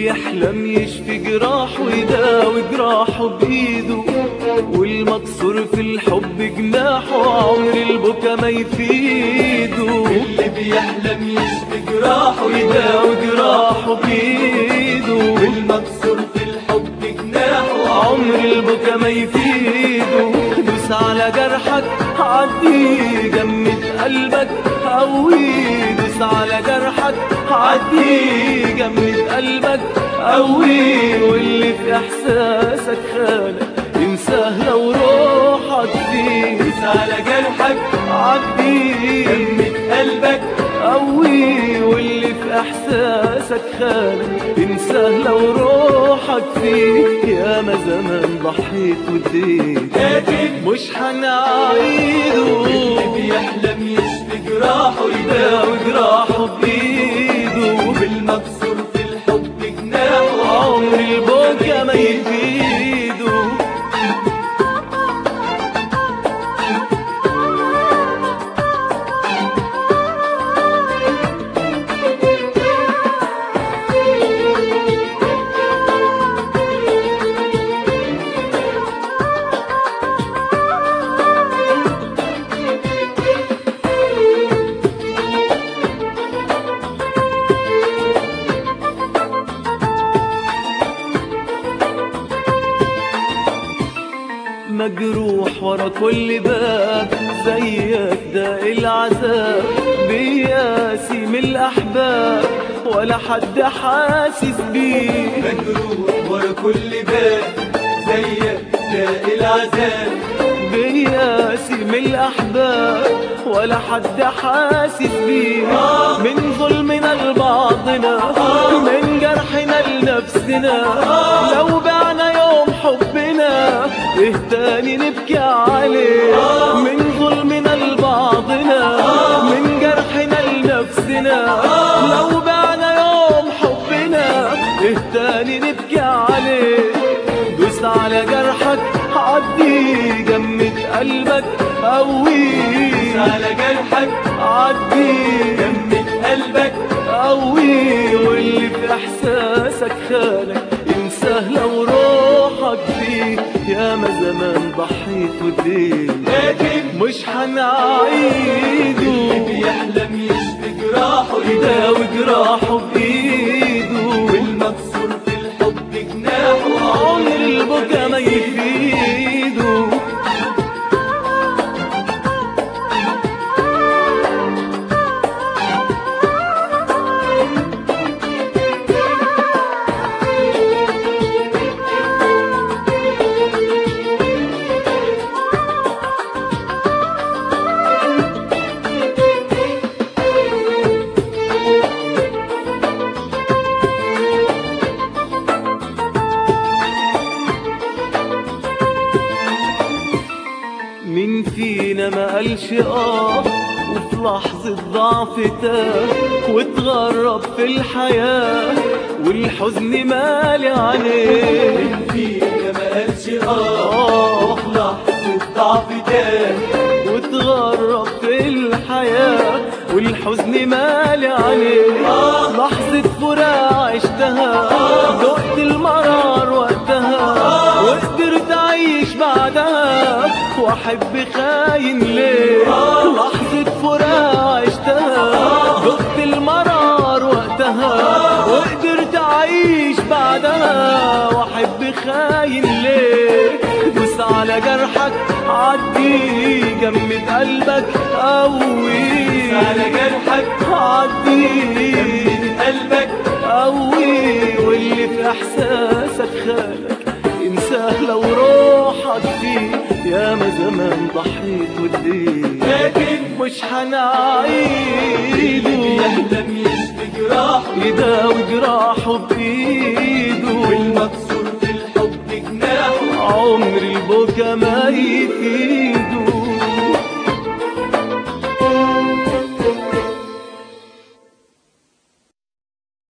بيحلم يشفي جراحه ويداوي جراحه بإيده والمكسور في الحب جناحه عمر البكا ما يفيده اللي بيحلم يشفي جراحه ويداوي جراحه بإيده والمكسور في الحب جناحه عمر البكا ما يفيده دوس على جرحك عدي جمد قلبك قوي دوس على جرحك عدي جمد قلبك قوي واللي في احساسك خانك انساه لو روحك فيه دوس على جرحك عدي جمد قلبك قوي واللي في احساسك خانك انساه لو روحك فيه يا ما زمان ضحيت واديت لكن مش هنعيده اللي بيحلم يشفي جراحه يداوي جراحه بايده والمكسور في الحب جناحه عمر البكا ما يفيده مجروح ورا كل باب زيك ده العذاب بياسي من الأحباب ولا حد حاسس بيه مجروح ورا كل باب زيك ده العذاب بياسي من الأحباب ولا حد حاسس بيه من ظلمنا لبعضنا من جرحنا لنفسنا لو بعنا يوم حبنا ايه تاني نبكي عليه من ظلمنا لبعضنا من جرحنا لنفسنا لو بعنا يوم حبنا ايه تاني نبكي عليه دوس على جرحك عدي جمد قلبك قوي على جرحك عدي جمد قلبك قوي واللي في احساسك خانك انساه لو روحك فيه يا ما زمان ضحيت وديت لكن مش هنعيده بيحلم يشفي جراحه يداوي جراحه بايده والمكسور في الحب جناحه عمر البكا ما يفيده مين فينا ما قالش اه وفي لحظة ضعف تاه واتغرب في الحياة والحزن مالي عليه فينا ما قالش اه اه في لحظة ضعف تاه واتغرب في الحياة والحزن مالي عليه لحظة فراق عشتها دقت المرار وقتها وقدرت أعيش بعدها وأحب خاين ليه لحظة فراق عشتها دقت المرار وقتها وقدرت أعيش بعدها وأحب خاين ليه دوس على جرحك عدي جمد قلبك قوي على جرحك عدي جمد قلبك قوي واللي في احساسك خانك انساه لو روحك فيه يا ما زمان ضحيت وديت لكن مش هنعيده بيحلم يشفي جراحه يداوي جراحه بايده والمكسور في الحب جناحه عمر البكا ما يفيده